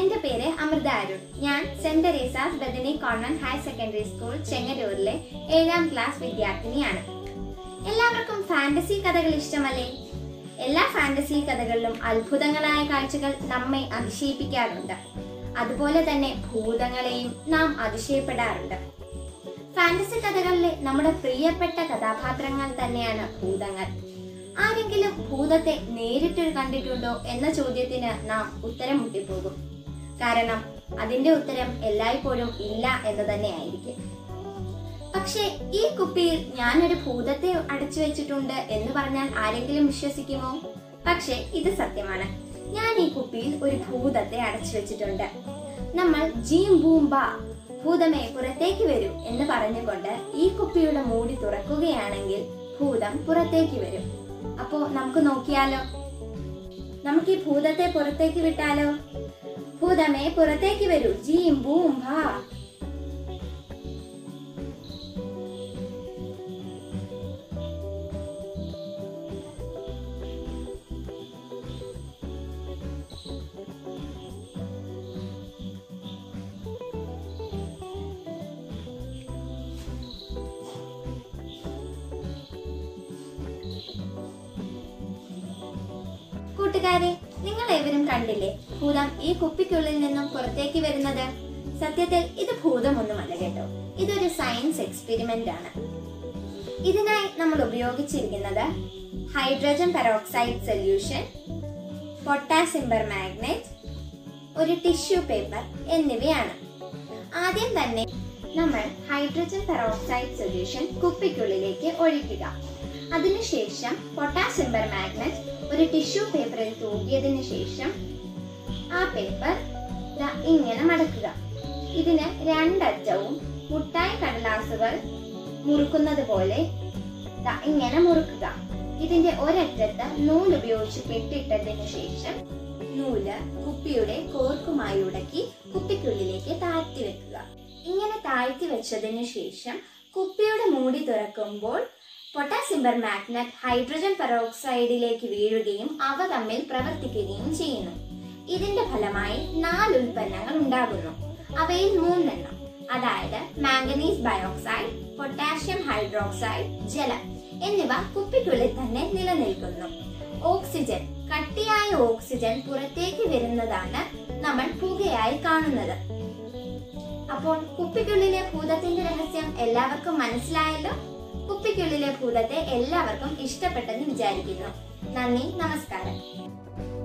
എന്റെ പേര് അമൃത അരുൺ ഞാൻ Saint Teresa's Bethany convent higher secondary school ചെങ്ങന്നൂരിലെ ഏഴാം ക്ലാസ് വിദ്യാർത്ഥിനിയാണ് എല്ലാവർക്കും ഫാന്റസി കഥകൾ ഇഷ്ടമല്ലേ എല്ലാ ഫാന്റസി കഥകളിലും അത്ഭുതങ്ങളായ കാഴ്ചകൾ നമ്മെ അതിശയിപ്പിക്കാറുണ്ട് അതുപോലെ തന്നെ ഭൂതങ്ങളെയും നാം അതിശയപ്പെടാറുണ്ട് ഫാന്റസി കഥകളിലെ നമ്മുടെ പ്രിയപ്പെട്ട കഥാപാത്രങ്ങൾ തന്നെയാണ് ഭൂതങ്ങൾ ആരെങ്കിലും ഭൂതത്തെ നേരിട്ട് കണ്ടിട്ടുണ്ടോ എന്ന ചോദ്യത്തിന് നാം ഉത്തരം മുട്ടിപ്പോകും കാരണം അതിന്റെ ഉത്തരം എല്ലായ്പ്പോഴും ഇല്ല എന്ന് തന്നെയായിരിക്കും പക്ഷേ ഈ കുപ്പിയിൽ ഞാനൊരു ഭൂതത്തെ അടച്ചു വെച്ചിട്ടുണ്ട് എന്ന് പറഞ്ഞാൽ ആരെങ്കിലും വിശ്വസിക്കുമോ പക്ഷേ ഇത് സത്യമാണ് ഞാൻ ഈ കുപ്പിയിൽ ഒരു ഭൂതത്തെ അടച്ചു വെച്ചിട്ടുണ്ട് നമ്മൾ ജീം ബൂംബ ഭൂതമേ പുറത്തേക്ക് വരൂ എന്ന് പറഞ്ഞുകൊണ്ട് ഈ കുപ്പിയുടെ മൂടി തുറക്കുകയാണെങ്കിൽ ഭൂതം പുറത്തേക്ക് വരും അപ്പോ നമുക്ക് നോക്കിയാലോ നമുക്ക് ഈ ഭൂതത്തെ പുറത്തേക്ക് വിട്ടാലോ ഭൂതമേ പുറത്തേക്ക് വരൂ ജീം ബൂം ഭാ കൂട്ടുകാരെ നിങ്ങൾ ഏവരും കണ്ടില്ലേ ഭൂതം ഈ കുപ്പിക്കുള്ളിൽ നിന്നും പുറത്തേക്ക് വരുന്നത് സത്യത്തിൽ ഇത് ഭൂതമൊന്നുമല്ല കേട്ടോ ഇതൊരു സയൻസ് എക്സ്പെരിമെന്റ് ആണ് ഇതിനായി നമ്മൾ ഉപയോഗിച്ചിരിക്കുന്നത് hydrogen peroxide solution potassium per manganate ഒരു ടിഷ്യൂ പേപ്പർ എന്നിവയാണ് ആദ്യം തന്നെ നമ്മൾ ഹൈഡ്രജൻ പെറോക്സൈഡ് സൊല്യൂഷൻ കുപ്പിക്കുള്ളിലേക്ക് ഒഴിക്കുക അതിനുശേഷം പൊട്ടാസിംബർ മാഗ്നറ്റ് ഒരു ടിഷ്യൂ പേപ്പറിൽ തൂകിയതിനു ശേഷം ആ പേപ്പർ ദാ ഇങ്ങനെ മടക്കുക ഇതിന് രണ്ടറ്റവും മുട്ടായി കടലാസുകൾ മുറുക്കുന്നത് പോലെ ദാ ഇങ്ങനെ മുറുക്കുക ഇതിന്റെ ഒരറ്റത്ത് നൂല് ഉപയോഗിച്ച് കെട്ടിട്ടതിനു ശേഷം നൂല് കുപ്പിയുടെ കോർക്കുമായി ഉടക്കി കുപ്പിക്കുള്ളിലേക്ക് താഴ്ത്തി വെക്കുക ഇങ്ങനെ താഴ്ത്തി വെച്ചതിനു ശേഷം കുപ്പിയുടെ മൂടി തുറക്കുമ്പോൾ പൊട്ടാസിംബർ മാഗ്നറ്റ് ഹൈഡ്രജൻ പെറോക്സൈഡിലേക്ക് വീഴുകയും അവ തമ്മിൽ പ്രവർത്തിക്കുകയും ചെയ്യുന്നു ഇതിന്റെ ഫലമായി നാല് ഉൽപ്പന്നങ്ങൾ ഉണ്ടാകുന്നു അവയിൽ മൂന്നെണ്ണം അതായത് മാംഗനീസ് ബയോക്സൈഡ് പൊട്ടാഷ്യം ഹൈഡ്രോക്സൈഡ് ജലം എന്നിവ കുപ്പിക്കുള്ളിൽ തന്നെ നിലനിൽക്കുന്നു ഓക്സിജൻ കട്ടിയായ ഓക്സിജൻ പുറത്തേക്ക് വരുന്നതാണ് നമ്മൾ പുകയായി കാണുന്നത് അപ്പോൾ കുപ്പിക്കുള്ളിലെ ഭൂതത്തിന്റെ രഹസ്യം എല്ലാവർക്കും മനസ്സിലായല്ലോ കുപ്പിക്കുള്ളിലെ ഭൂതത്തെ എല്ലാവർക്കും ഇഷ്ടപ്പെട്ടെന്ന് വിചാരിക്കുന്നു നന്ദി നമസ്കാരം